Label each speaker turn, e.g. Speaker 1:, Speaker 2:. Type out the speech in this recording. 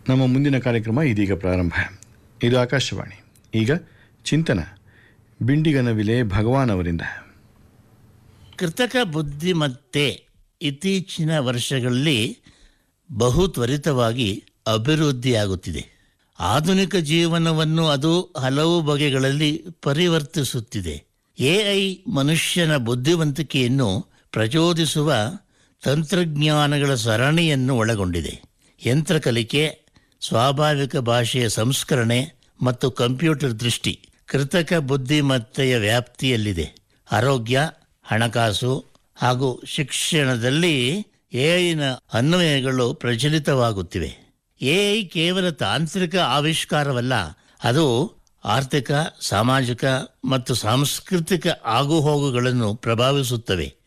Speaker 1: ನಮ್ಮ ಮುಂದಿನ ಕಾರ್ಯಕ್ರಮ ಇದೀಗ ಪ್ರಾರಂಭ ಇದು ಆಕಾಶವಾಣಿ ಈಗ ಚಿಂತನ ಬಿಂಡಿಗನವಿಲೆ ಭಗವಾನ್ ಅವರಿಂದ
Speaker 2: ಕೃತಕ ಬುದ್ಧಿಮತ್ತೆ ಇತ್ತೀಚಿನ ವರ್ಷಗಳಲ್ಲಿ ಬಹು ತ್ವರಿತವಾಗಿ ಅಭಿವೃದ್ಧಿಯಾಗುತ್ತಿದೆ ಆಧುನಿಕ ಜೀವನವನ್ನು ಅದು ಹಲವು ಬಗೆಗಳಲ್ಲಿ ಪರಿವರ್ತಿಸುತ್ತಿದೆ ಎಐ ಮನುಷ್ಯನ ಬುದ್ಧಿವಂತಿಕೆಯನ್ನು ಪ್ರಚೋದಿಸುವ ತಂತ್ರಜ್ಞಾನಗಳ ಸರಣಿಯನ್ನು ಒಳಗೊಂಡಿದೆ ಯಂತ್ರ ಕಲಿಕೆ ಸ್ವಾಭಾವಿಕ ಭಾಷೆಯ ಸಂಸ್ಕರಣೆ ಮತ್ತು ಕಂಪ್ಯೂಟರ್ ದೃಷ್ಟಿ ಕೃತಕ ಬುದ್ಧಿಮತ್ತೆಯ ವ್ಯಾಪ್ತಿಯಲ್ಲಿದೆ ಆರೋಗ್ಯ ಹಣಕಾಸು ಹಾಗೂ ಶಿಕ್ಷಣದಲ್ಲಿ ಎಐನ ಅನ್ವಯಗಳು ಪ್ರಚಲಿತವಾಗುತ್ತಿವೆ ಎಐ ಕೇವಲ ತಾಂತ್ರಿಕ ಆವಿಷ್ಕಾರವಲ್ಲ ಅದು ಆರ್ಥಿಕ ಸಾಮಾಜಿಕ ಮತ್ತು ಸಾಂಸ್ಕೃತಿಕ ಆಗುಹೋಗುಗಳನ್ನು ಪ್ರಭಾವಿಸುತ್ತವೆ